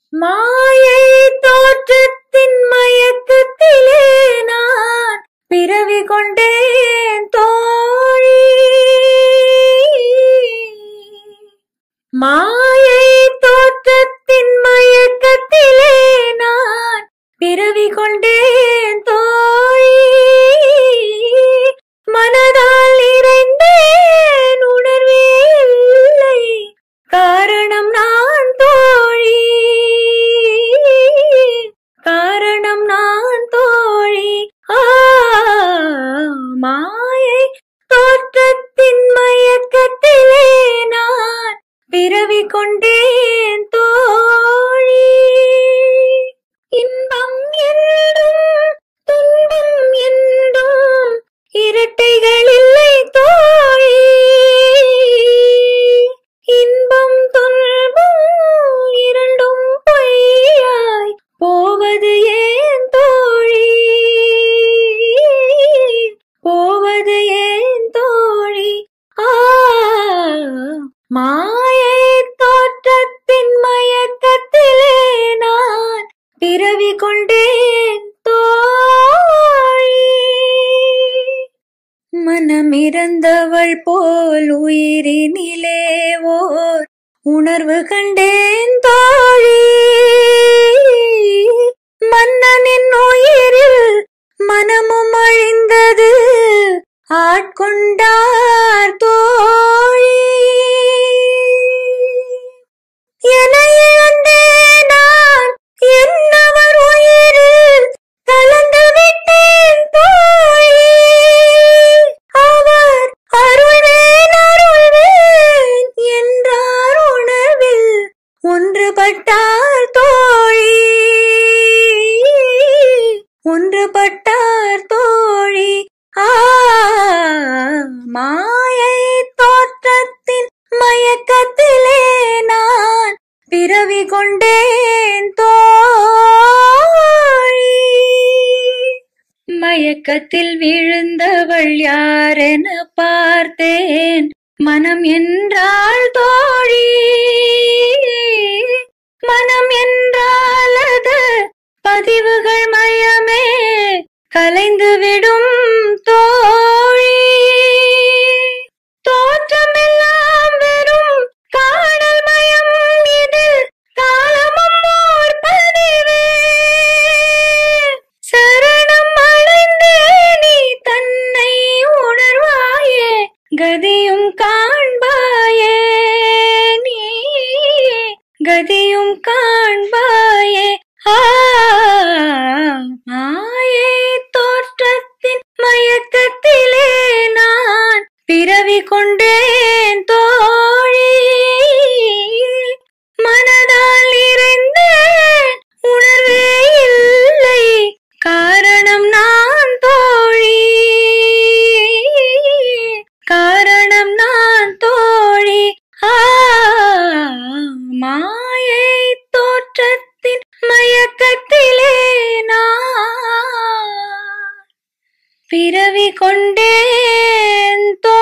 மாயை தோற்றத்தின் மயக்கத்திலே நான் பிறவி கொண்டேன் தோழி மாயை தோற்றத்தின் மயக்கத்திலே நான் பிறவி கொண்டேன் தோழி மனதால் நிறைந்தேன் உணர்வே இல்லை காரணம் நான் தோழி காரணம் நான் தோழி ஆ மாயை தோற்றத்தின் மயக்கத்திலே நான் பிறவி கொண்டேன் தோழி இன்பம் என்றும் துன்பம் என்றும் இரட்டைகள் இல்லை தோழி இன்பம் துன்பம் இரண்டும் பொய்யாய் போவது ஏன் தோழி போவது ஏன் தோழி ஆ மாயை தோற்றத்தின் மயக்கத்திலே நான் பிறவி கொண்டேன் தோழி மனமிறந்தவள் போல் உயிரினிலே ஓர் உணர்வு கண்டேன் தோழி மன்னனின் உயிரில் மனமும் அழிந்தது ஆட்கொண்டார் தோழி என இழந்தேன் நான் என்னவர் உயிரில் கலந்து விட்டேன் தோழி அவர் அருள்வேன் அருள்வேன் என்றார் உணர்வில் ஒன்றுபட்டார் தோழி ஒன்றுபட்டார் தோழி ஆ மாயை தோற்றத்தின் மயக்கத்திலே நான் பிறவி கொண்டேன் தோழி மயக்கத்தில் விழுந்தவள் யாரென பார்த்தேன் மனம் என்றாள் தோழி மனம் என்றால் அது பதிவுகள் மயமே கலைந்து விடும் தோழி தோற்றமெல்லாம் வெறும் காணல் மயம் இதில் காலமும் ஓர் பதிவே சரணம் அடைந்தே நீ தன்னை உணர்வாயே கதியும் காண்பாயே நீ கதியும் காண்பாயே ஆ மாயை தோற்றத்தின் மயக்கத்திலே நான் பிறவி கொண்டேன் தோழி மனதால் நிறைந்தேன் உணர்வே இல்லை காரணம் நான் தோழி காரணம் நான் தோழி ஆ மாயை தோற்றத்தின் மயக்கத்திலே நான் பிறவி கொண்டேன் தோ